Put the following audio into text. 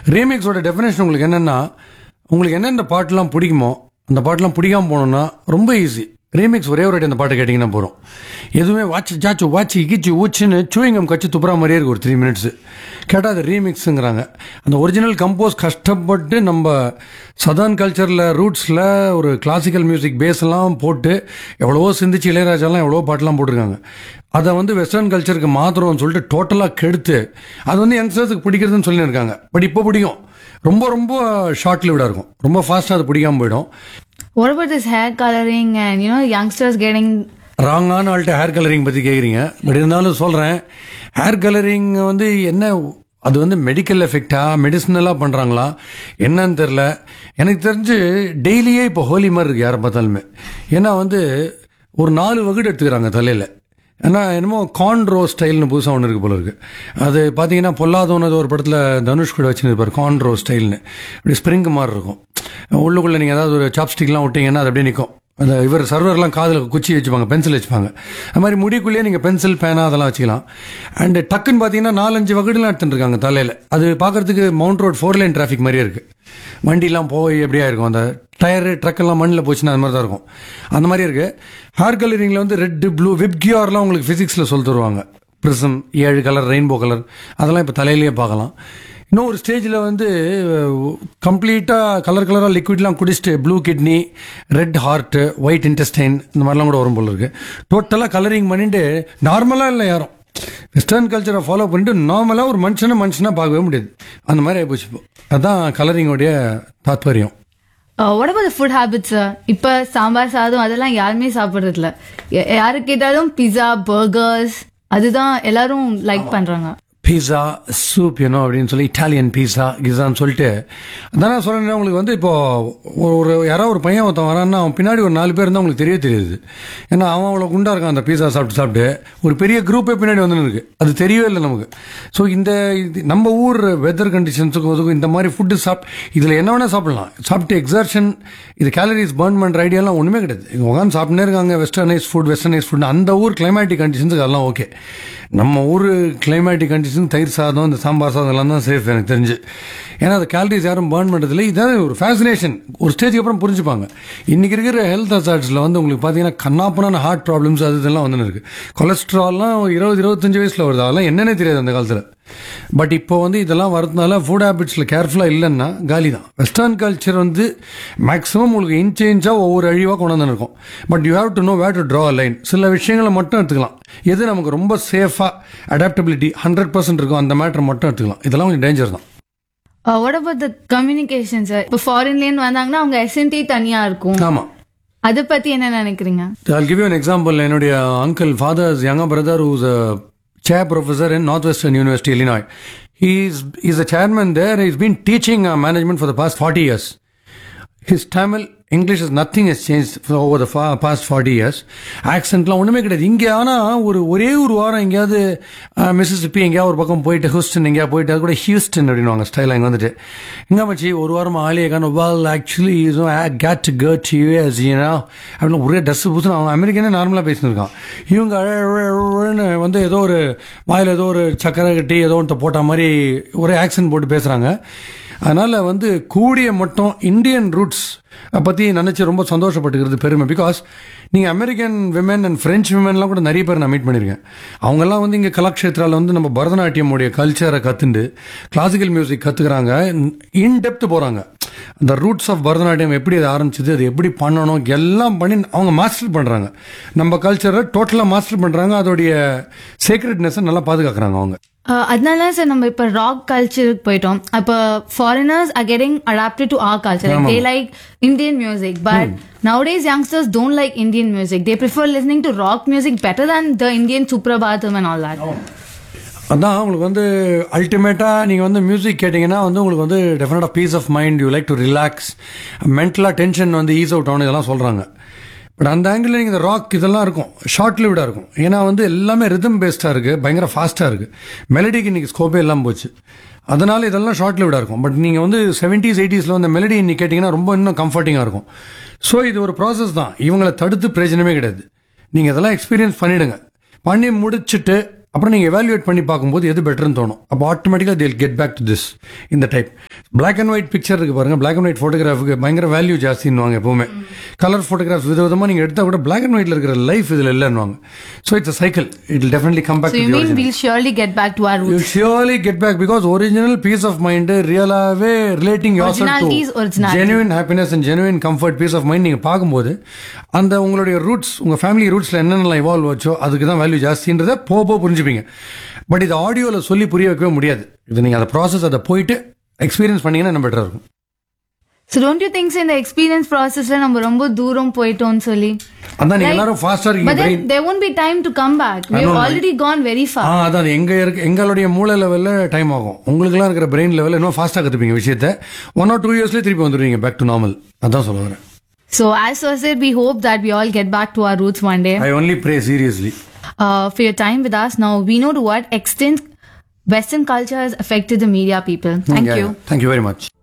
ரீமிக்ஸோட definition உங்களுக்கு என்னென்னா உங்களுக்கு என்னென்ன பாட்டுலாம் பிடிக்குமோ அந்த பாட்டுலாம் பிடிக்காம போகணுன்னா ரொம்ப ஈஸி ரீமிக்ஸ் ஒரே ஒரு வாட்டி அந்த பாட்டு கேட்டிங்கன்னா போகிறோம் எதுவுமே வாட்ச் ஜாச்சு வாட்சி கிச்சு ஊச்சுன்னு சூயிங்கம் கட்சி துப்புற மாதிரியே இருக்கு ஒரு த்ரீ மினிட்ஸ் கேட்டால் அது ரீமிக்ஸுங்கிறாங்க அந்த ஒரிஜினல் கம்போஸ் கஷ்டப்பட்டு நம்ம சதர்ன் கல்ச்சரில் ரூட்ஸில் ஒரு கிளாசிக்கல் மியூசிக் பேஸ் எல்லாம் போட்டு எவ்வளவோ சிந்திச்சு இளையராஜாலாம் எவ்வளவோ பாட்டெல்லாம் போட்டிருக்காங்க அதை வந்து வெஸ்டர்ன் கல்ச்சருக்கு மாத்திரம்னு சொல்லிட்டு டோட்டலாக கெடுத்து அது வந்து யங்ஸ்டர்ஸுக்கு பிடிக்கிறதுன்னு சொல்லியிருக்காங்க பட் இப்போ பிடிக்கும் ரொம்ப ரொம்ப ஷார்ட் லிவ்டாக இருக்கும் ரொம்ப ஃபாஸ்ட்டாக அது பிடிக்காம போயிடும் What about this hair coloring and you know youngsters getting ராங்கான ஆள்கிட்ட ஹேர் கலரிங் பற்றி கேட்குறீங்க பட் இருந்தாலும் சொல்கிறேன் ஹேர் கலரிங் வந்து என்ன அது வந்து மெடிக்கல் எஃபெக்டா மெடிசனலாக பண்ணுறாங்களா என்னன்னு தெரில எனக்கு தெரிஞ்சு டெய்லியே இப்போ ஹோலி மாதிரி இருக்கு யாரை பார்த்தாலுமே ஏன்னா வந்து ஒரு நாலு வகுடு எடுத்துக்கிறாங்க தலையில் ஏன்னா என்னமோ கான்ட்ரோ ஸ்டைல்னு புதுசாக ஒன்று இருக்கு போல இருக்கு அது பார்த்தீங்கன்னா பொல்லாதோனது ஒரு படத்தில் தனுஷ் கூட வச்சுருப்பார் கான்ட்ரோ ஸ்டைல்னு இப்படி ஸ்ப்ரிங் மாதிரி இருக்கும் உள்ளுக்குள்ளே நீங்கள் ஏதாவது ஒரு சாப்ஸ்டிக்லாம் விட்டீங்கன்னா அது அப்படியே நிற்கும் அந்த இவர் சர்வர்லாம் காதில் குச்சி வச்சுப்பாங்க பென்சில் வச்சுப்பாங்க அது மாதிரி முடிக்குள்ளேயே நீங்கள் பென்சில் பேனா அதெல்லாம் வச்சுக்கலாம் அண்டு டக்குன்னு பார்த்தீங்கன்னா நாலஞ்சு வகுடுலாம் எடுத்துட்டு இருக்காங்க தலையில் அது பார்க்கறதுக்கு Mount Road four line traffic மாதிரியே இருக்குது வண்டிலாம் போய் எப்படியா இருக்கும் அந்த டயரு ட்ரக்கெல்லாம் மண்ணில் போச்சுன்னா அது மாதிரி தான் இருக்கும் அந்த மாதிரி இருக்குது ஹேர் கலரிங்கில் வந்து ரெட்டு ப்ளூ விப்கியூர்லாம் உங்களுக்கு ஃபிசிக்ஸில் சொல்லி தருவாங்க ப்ரிசம் ஏழு கலர் ரெயின்போ கலர் அதெல்லாம் இப்போ தலையிலேயே பார்க்கலாம் இன்னும் ஒரு ஸ்டேஜில் வந்து கம்ப்ளீட்டாக கலர் கலராக லிக்விட்லாம் குடிச்சிட்டு blue kidney red heart white intestine இந்த மாதிரிலாம் கூட வரும் போல இருக்கு டோட்டலாக கலரிங் பண்ணிட்டு நார்மலாக இல்லை யாரும் வெஸ்டர்ன் கல்ச்சரை ஃபாலோ பண்ணிட்டு நார்மலாக ஒரு மனுஷனை மனுஷனாக பார்க்கவே முடியாது அந்த மாதிரி ஆகிப்போச்சு இப்போ அதுதான் கலரிங்கோடைய தாத்பரியம் uh, what about the food habits sir? இப்ப சாம்பார் சாதம் அதெல்லாம் யாருமே சாப்பிடுறது இல்ல யா- யாரு கேட்டாலும் பிஸா பர்கர்ஸ் அதுதான் எல்லாரும் லைக் பண்றாங்க பீஸா சூப் யூனோ அப்படின்னு சொல்லி இட்டாலியன் பீஸா கிசான்னு சொல்லிட்டு அதான் நான் சொல்றேன் உங்களுக்கு வந்து இப்போ ஒரு யாராவது ஒரு பையன் ஒருத்தன் வரான்னா அவன் பின்னாடி ஒரு நாலு பேர் இருந்தால் உங்களுக்கு தெரிய தெரியுது ஏன்னா அவன் அவ்வளோ குண்டா இருக்கான் அந்த பீஸா சாப்பிட்டு சாப்பிட்டு ஒரு பெரிய குரூப்பே பின்னாடி வந்து இருக்கு அது தெரியவே இல்லை நமக்கு ஸோ இந்த இது நம்ம ஊர் வெதர் கண்டிஷன்ஸுக்கு ஒதுக்கும் இந்த மாதிரி ஃபுட்டு சாப்பிட்டு இதில் என்ன வேணால் சாப்பிடலாம் சாப்பிட்டு எக்ஸர்ஷன் இது கேலரிஸ் பர்ன் பண்ணுற ஐடியாலாம் ஒன்றுமே கிடையாது இங்கே உட்காந்து சாப்பிட்டே இருக்காங்க வெஸ்டர்னைஸ் ஃபுட் வெஸ்டர்னைஸ் ஃபுட் அந்த ஊர் கிளைமேட்டிக் கண்டிஷன்ஸுக்கு அதெல்லாம் ஓகே நம்ம ஊர் கிளைமேட்டிக் கண்டிஷன் தயிர் சாதம் இந்த சாம்பார் சாதம் எல்லாம் தான் சேஃப் எனக்கு தெரிஞ்சு ஏன்னா அந்த கேலரிஸ் யாரும் பர்ன் பண்ணுறதுல இதான் ஒரு ஃபேசினேஷன் ஒரு ஸ்டேஜுக்கு அப்புறம் புரிஞ்சுப்பாங்க இன்னைக்கு இருக்கிற ஹெல்த் ஹசார்ட்ஸில் வந்து உங்களுக்கு பார்த்தீங்கன்னா கண்ணாப்பனான ஹார்ட் ப்ராப்ளம்ஸ் அது இதெல்லாம் வந்து இருக்கு கொலஸ்ட்ரால்லாம் இருபது இருபத்தஞ்சு வயசில் வருது அதெல்லாம் என்னன்னே தெரியாது அந்த காலத்தில் பட் இப்போ வந்து இதெல்லாம் வரதுனால ஃபுட் ஹேபிட்ஸில் கேர்ஃபுல்லாக இல்லைன்னா காலி தான் வெஸ்டர்ன் கல்ச்சர் வந்து மேக்ஸிமம் உங்களுக்கு இன்ச்சேஞ்சாக ஒவ்வொரு அழிவாக கொண்டு வந்து இருக்கும் but you have to know where to draw line சில விஷயங்களை மட்டும் எடுத்துக்கலாம் எது நமக்கு ரொம்ப சேஃபாக அடாப்டபிலிட்டி ஹண்ட்ரட் பர்சன்ட் இருக்கும் அந்த மேட்டர் மட்டும் எடுத்துக்கலாம் இதெல்லாம் கொஞ்சம் டேஞ்சர் தான் Uh, what about the communication sir இப்போ ஃபாரின்ல இருந்து வந்தாங்கன்னா அவங்க எஸ்என்டி தனியா இருக்கும் ஆமாம் அத பத்தி என்ன நினைக்கிறீங்க I'll give you an example. என்னுடைய uncle, father's younger brother, who's a chair professor in Northwestern University, Illinois. He's he's a chairman there. He's been teaching uh, management for the past 40 years. His Tamil, English is nothing has changed for over the fa- past 40 years. ஆக்சென்ட்லாம் ஒன்றுமே கிடையாது இங்கே ஆனால் ஒரு ஒரே ஒரு வாரம் எங்கேயாவது Mississippi எங்கேயாவது ஒரு பக்கம் போயிட்டு ஹூஸ்டன் எங்கேயாவது போயிட்டு அது கூட ஹியூஸ்டன் அப்படின்வாங்க ஸ்டைலாக இங்கே வந்துட்டு இங்கே மச்சி ஒரு வாரம் ஆளியே காணும் well actually you get to cut us you know அப்படின்னு ஒரே ட்ரெஸ் புதுசு அவன் அமெரிக்கனே நார்மலாக பேசினிருக்கான் இவங்க அழ- அழ- அழன்னு வந்து ஏதோ ஒரு வாயில் ஏதோ ஒரு சக்கரை கட்டி ஏதோ ஒன்று போட்ட மாதிரி ஒரே ஆக்சன் போட்டு பேசுகிறாங்க அதனால் வந்து கூடிய மட்டும் இந்தியன் ரூட்ஸ் பற்றி நினச்சி ரொம்ப சந்தோஷப்பட்டுக்கிறது பெருமை பிகாஸ் நீங்கள் அமெரிக்கன் விமன் அண்ட் ஃப்ரெஞ்ச் விமன்லாம் கூட நிறைய பேர் நான் மீட் பண்ணியிருக்கேன் அவங்கெல்லாம் வந்து இங்கே கலாக்ஷேத்ராவில் வந்து நம்ம பரதநாட்டியமுடைய கல்ச்சரை கற்றுண்டு கிளாசிக்கல் மியூசிக் கற்றுக்குறாங்க இன் டெப்த் போகிறாங்க அந்த ரூட்ஸ் ஆஃப் பரதநாட்டியம் எப்படி அது ஆரம்பிச்சது அது எப்படி பண்ணணும் எல்லாம் பண்ணி அவங்க மாஸ்டர் பண்ணுறாங்க நம்ம கல்ச்சரை டோட்டலாக மாஸ்டர் பண்ணுறாங்க அதோடைய சீக்ரெட்னஸை நல்லா பாதுகாக்கிறாங்க அவங்க Uh, அதனால சார் நம்ம இப்ப ராக் கல்ச்சருக்கு போயிட்டோம் அப்ப foreigners are getting adapted to our culture like they like Indian music but nowadays youngsters don't like Indian music they prefer listening to rock music better than the Indian Suprabhatam and all that அதான் உங்களுக்கு வந்து அல்டிமேட்டாக நீங்கள் வந்து music கேட்டிங்கன்னா வந்து உங்களுக்கு வந்து டெஃபினட்டாக peace of mind you like to relax மென்டலாக டென்ஷன் வந்து ஈஸ் அவுட் ஆகணும் இதெல்லாம் சொல்கிறாங்க பட் அந்த ஆங்கிளில் நீங்கள் இந்த ராக் இதெல்லாம் இருக்கும் ஷார்ட் லிவ்டாக இருக்கும் ஏன்னா வந்து எல்லாமே ரிதம் பேஸ்டாக இருக்குது பயங்கர ஃபாஸ்ட்டாக இருக்குது மெலடிக்கு இன்றைக்கி ஸ்கோப்பே எல்லாம் போச்சு அதனால இதெல்லாம் ஷார்ட் லிவ்டாக இருக்கும் பட் நீங்கள் வந்து செவன்ட்டீஸ் எயிட்டிஸில் வந்து மெலடி இன்னைக்கு கேட்டிங்கன்னா ரொம்ப இன்னும் கம்ஃபர்டிங்காக இருக்கும் ஸோ இது ஒரு ப்ராசஸ் தான் இவங்களை தடுத்து பிரயோஜனமே கிடையாது நீங்கள் இதெல்லாம் எக்ஸ்பீரியன்ஸ் பண்ணிடுங்க பண்ணி முடிச்சுட்டு அப்புறம் நீங்கள் எவாலுவேட் பண்ணி பார்க்கும்போது எது பெட்டர்னு தோணும் அப்போ ஆட்டோமேட்டிக்காக they'll get back to this இந்த type black and white picture இருக்கு பாருங்க பிளாக் அண்ட் ஒயிட் ஃபோட்டோகிராஃபுக்கு பயங்கர வேல்யூ ஜாஸ்தின்னுவாங்க எப்பவுமே கலர் ஃபோட்டோகிராஃப்ஸ் விதவிதமா நீங்க எடுத்தா கூட பிளாக் அண்ட் ஒயிட்ல இருக்கிற லைஃப் இதுல இல்லைன்னுவாங்க so it's cycle it definitely come back So you mean we'll surely get back to our roots? You surely get back because original peace of mind ரியலாவே relating your Originality is originality. Genuine happiness and genuine comfort peace of mind நீங்க பார்க்கும்போது அந்த உங்களுடைய roots உங்க family ரூட்ஸ்ல என்னென்னலாம் evolve வச்சோ அதுக்கு தான் வேல்யூ ஜாஸ்தின்றதை போக போக புரிஞ்சுப்பீங்க பட் இது ஆடியோவில் சொல்லி புரிய வைக்கவே முடியாது இது நீங்க அந்த ப்ராசஸ் அதை போயிட்டு எக்ஸ்பீரியன்ஸ் பண்ணீங்கன்னா இன்னும் பெட்டரா இருக்கும் So don't you think so in the experience process ல நம்ம ரொம்ப தூரம் போயிட்டோம்னு சொல்லி அதான் நீங்க Like- எல்லாரும் ஃபாஸ்டா But இருக்கீங்க then brain. there won't be time to come back. We've already gone very ah far. அதான் எங்க இருக்கு எங்களுடைய மூளை லெவல்ல டைம் ஆகும் உங்களுக்குலாம் இருக்கிற பிரெயின் லெவல்ல இன்னும் ஃபாஸ்டா கத்துப்பீங்க விஷயத்த ஒன் ஆர் டூ இயர்ஸ்லேயே திருப்பி வந்துடுவீங்க பேக் டு நார்மல் அதான் சொல்ல வரேன் So as Sir said, we hope that we all get back to our roots one day. I only pray seriously Uh, for your time with us. Now we know to what extent Western culture has affected the media people. Thank you. Thank you very much